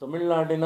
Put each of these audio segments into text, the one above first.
ತಮಿಳುನಾಡಿನ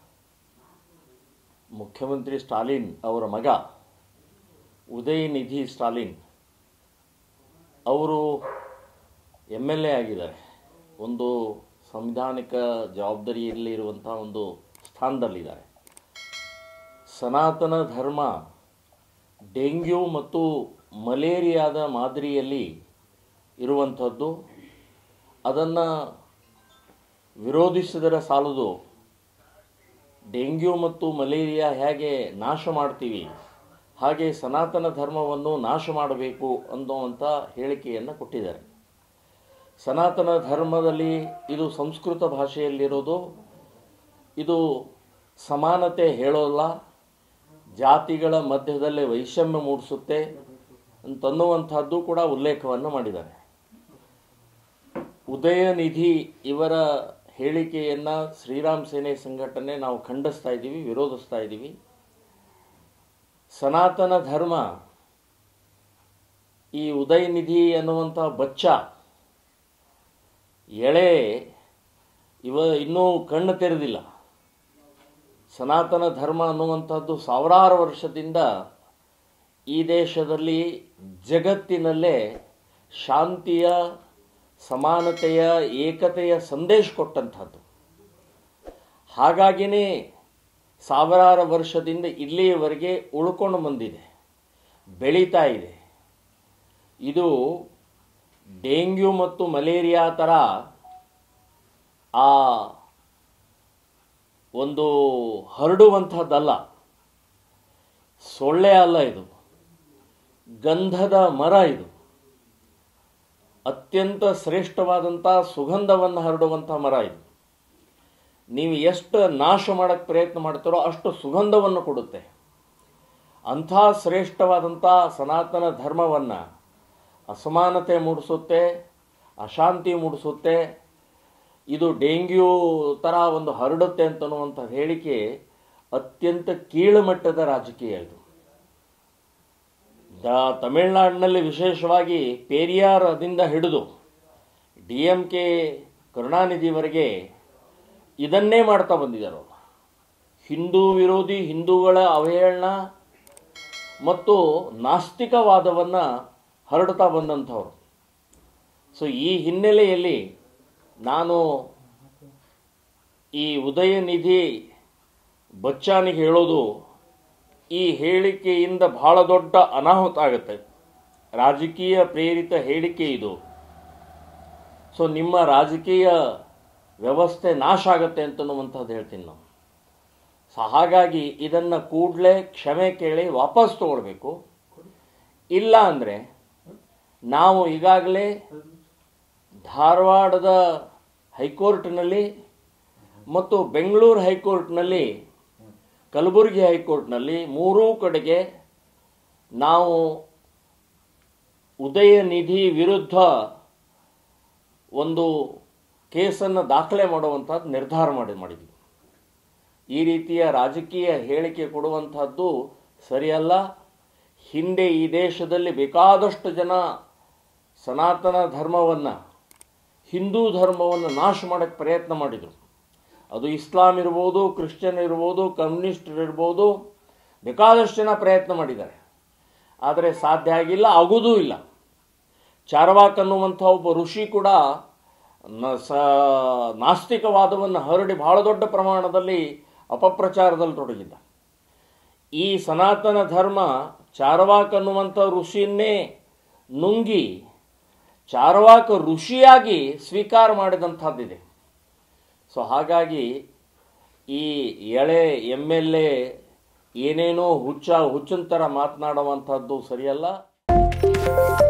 ಮುಖ್ಯಮಂತ್ರಿ ಸ್ಟಾಲಿನ್ ಅವರ ಮಗ ಉದಯನಿಧಿ ಸ್ಟಾಲಿನ್ ಅವರು ಎಮ್ ಎಲ್ ಎ ಆಗಿದ್ದಾರೆ ಒಂದು ಸಂವಿಧಾನಿಕ ಜವಾಬ್ದಾರಿಯಲ್ಲಿ ಇರುವಂಥ ಒಂದು ಸ್ಥಾನದಲ್ಲಿದ್ದಾರೆ ಸನಾತನ ಧರ್ಮ ಡೆಂಗ್ಯೂ ಮತ್ತು ಮಲೇರಿಯಾದ ಮಾದರಿಯಲ್ಲಿ ಇರುವಂಥದ್ದು ಅದನ್ನು ವಿರೋಧಿಸಿದರೆ ಸಾಲದು ಡೆಂಗ್ಯೂ ಮತ್ತು ಮಲೇರಿಯಾ ಹೇಗೆ ನಾಶ ಮಾಡ್ತೀವಿ ಹಾಗೆ ಸನಾತನ ಧರ್ಮವನ್ನು ನಾಶ ಮಾಡಬೇಕು ಅನ್ನುವಂಥ ಹೇಳಿಕೆಯನ್ನು ಕೊಟ್ಟಿದ್ದಾರೆ ಸನಾತನ ಧರ್ಮದಲ್ಲಿ ಇದು ಸಂಸ್ಕೃತ ಭಾಷೆಯಲ್ಲಿರೋದು ಇದು ಸಮಾನತೆ ಹೇಳೋಲ್ಲ ಜಾತಿಗಳ ಮಧ್ಯದಲ್ಲೇ ವೈಷಮ್ಯ ಮೂಡಿಸುತ್ತೆ ಅಂತನ್ನುವಂಥದ್ದು ಕೂಡ ಉಲ್ಲೇಖವನ್ನು ಮಾಡಿದ್ದಾರೆ ಉದಯನಿಧಿ ಇವರ ಹೇಳಿಕೆಯನ್ನು ಶ್ರೀರಾಮ್ ಸೇನೆ ಸಂಘಟನೆ ನಾವು ಖಂಡಿಸ್ತಾ ಇದ್ದೀವಿ ವಿರೋಧಿಸ್ತಾ ಇದ್ದೀವಿ ಸನಾತನ ಧರ್ಮ ಈ ಉದಯನಿಧಿ ಅನ್ನುವಂಥ ಬಚ್ಚ ಎಳೆ ಇವ ಇನ್ನೂ ಕಣ್ಣು ತೆರೆದಿಲ್ಲ ಸನಾತನ ಧರ್ಮ ಅನ್ನುವಂಥದ್ದು ಸಾವಿರಾರು ವರ್ಷದಿಂದ ಈ ದೇಶದಲ್ಲಿ ಜಗತ್ತಿನಲ್ಲೇ ಶಾಂತಿಯ ಸಮಾನತೆಯ ಏಕತೆಯ ಸಂದೇಶ ಕೊಟ್ಟಂಥದ್ದು ಹಾಗಾಗಿನೇ ಸಾವಿರಾರು ವರ್ಷದಿಂದ ಇಲ್ಲಿಯವರೆಗೆ ಉಳ್ಕೊಂಡು ಬಂದಿದೆ ಬೆಳೀತಾ ಇದೆ ಇದು ಡೆಂಗ್ಯೂ ಮತ್ತು ಮಲೇರಿಯಾ ಥರ ಆ ಒಂದು ಹರಡುವಂಥದ್ದಲ್ಲ ಸೊಳ್ಳೆ ಅಲ್ಲ ಇದು ಗಂಧದ ಮರ ಇದು ಅತ್ಯಂತ ಶ್ರೇಷ್ಠವಾದಂಥ ಸುಗಂಧವನ್ನು ಹರಡುವಂಥ ಮರ ಇದು ನೀವು ಎಷ್ಟು ನಾಶ ಮಾಡೋಕ್ಕೆ ಪ್ರಯತ್ನ ಮಾಡ್ತೀರೋ ಅಷ್ಟು ಸುಗಂಧವನ್ನು ಕೊಡುತ್ತೆ ಅಂಥ ಶ್ರೇಷ್ಠವಾದಂಥ ಸನಾತನ ಧರ್ಮವನ್ನು ಅಸಮಾನತೆ ಮೂಡಿಸುತ್ತೆ ಅಶಾಂತಿ ಮೂಡಿಸುತ್ತೆ ಇದು ಡೆಂಗ್ಯೂ ಥರ ಒಂದು ಹರಡುತ್ತೆ ಅಂತನ್ನುವಂಥ ಹೇಳಿಕೆ ಅತ್ಯಂತ ಕೀಳುಮಟ್ಟದ ರಾಜಕೀಯ ಇದು ದ ತಮಿಳುನಾಡಿನಲ್ಲಿ ವಿಶೇಷವಾಗಿ ಪೇರಿಯಾರದಿಂದ ಹಿಡಿದು ಡಿ ಎಂ ಕೆ ಕರುಣಾನಿಧಿವರೆಗೆ ಇದನ್ನೇ ಮಾಡ್ತಾ ಬಂದಿದ್ದಾರೆ ಅವರು ಹಿಂದೂ ವಿರೋಧಿ ಹಿಂದೂಗಳ ಅವಹೇಳನ ಮತ್ತು ನಾಸ್ತಿಕವಾದವನ್ನು ಹರಡುತ್ತಾ ಬಂದಂಥವ್ರು ಸೊ ಈ ಹಿನ್ನೆಲೆಯಲ್ಲಿ ನಾನು ಈ ಉದಯನಿಧಿ ಬಚ್ಚಾನಿಗೆ ಹೇಳೋದು ಈ ಹೇಳಿಕೆಯಿಂದ ಬಹಳ ದೊಡ್ಡ ಅನಾಹುತ ಆಗುತ್ತೆ ರಾಜಕೀಯ ಪ್ರೇರಿತ ಹೇಳಿಕೆ ಇದು ಸೊ ನಿಮ್ಮ ರಾಜಕೀಯ ವ್ಯವಸ್ಥೆ ನಾಶ ಆಗುತ್ತೆ ಅಂತನ್ನುವಂಥದ್ದು ಹೇಳ್ತೀನಿ ನಾವು ಸೊ ಹಾಗಾಗಿ ಇದನ್ನು ಕೂಡಲೇ ಕ್ಷಮೆ ಕೇಳಿ ವಾಪಸ್ ತಗೊಳ್ಬೇಕು ಇಲ್ಲ ಅಂದರೆ ನಾವು ಈಗಾಗಲೇ ಧಾರವಾಡದ ಹೈಕೋರ್ಟ್ನಲ್ಲಿ ಮತ್ತು ಬೆಂಗಳೂರು ಹೈಕೋರ್ಟ್ನಲ್ಲಿ ಕಲಬುರಗಿ ಹೈಕೋರ್ಟ್ನಲ್ಲಿ ಮೂರೂ ಕಡೆಗೆ ನಾವು ಉದಯನಿಧಿ ವಿರುದ್ಧ ಒಂದು ಕೇಸನ್ನು ದಾಖಲೆ ಮಾಡುವಂಥದ್ದು ನಿರ್ಧಾರ ಮಾಡಿ ಮಾಡಿದ್ವಿ ಈ ರೀತಿಯ ರಾಜಕೀಯ ಹೇಳಿಕೆ ಕೊಡುವಂಥದ್ದು ಸರಿಯಲ್ಲ ಹಿಂದೆ ಈ ದೇಶದಲ್ಲಿ ಬೇಕಾದಷ್ಟು ಜನ ಸನಾತನ ಧರ್ಮವನ್ನು ಹಿಂದೂ ಧರ್ಮವನ್ನು ನಾಶ ಮಾಡೋಕ್ಕೆ ಪ್ರಯತ್ನ ಮಾಡಿದರು ಅದು ಇಸ್ಲಾಂ ಇರ್ಬೋದು ಕ್ರಿಶ್ಚಿಯನ್ ಇರ್ಬೋದು ಕಮ್ಯುನಿಸ್ಟರ್ ಇರ್ಬೋದು ಬೇಕಾದಷ್ಟು ಜನ ಪ್ರಯತ್ನ ಮಾಡಿದ್ದಾರೆ ಆದರೆ ಸಾಧ್ಯ ಆಗಿಲ್ಲ ಆಗೋದೂ ಇಲ್ಲ ಚಾರ್ವಾಕ್ ಅನ್ನುವಂಥ ಒಬ್ಬ ಋಷಿ ಕೂಡ ನ ಸ ನಾಸ್ತಿಕವಾದವನ್ನು ಹರಡಿ ಬಹಳ ದೊಡ್ಡ ಪ್ರಮಾಣದಲ್ಲಿ ಅಪಪ್ರಚಾರದಲ್ಲಿ ತೊಡಗಿದ್ದ ಈ ಸನಾತನ ಧರ್ಮ ಚಾರ್ವಾಕ್ ಅನ್ನುವಂಥ ಋಷಿಯನ್ನೇ ನುಂಗಿ ಚಾರ್ವಾಕ ಋಷಿಯಾಗಿ ಸ್ವೀಕಾರ ಮಾಡಿದಂಥದ್ದಿದೆ ಸೊ ಹಾಗಾಗಿ ಈ ಎಳೆ ಎಮ್ ಎಲ್ ಎ ಏನೇನೋ ಹುಚ್ಚ ಹುಚ್ಚನ ಥರ ಮಾತನಾಡುವಂಥದ್ದು ಸರಿಯಲ್ಲ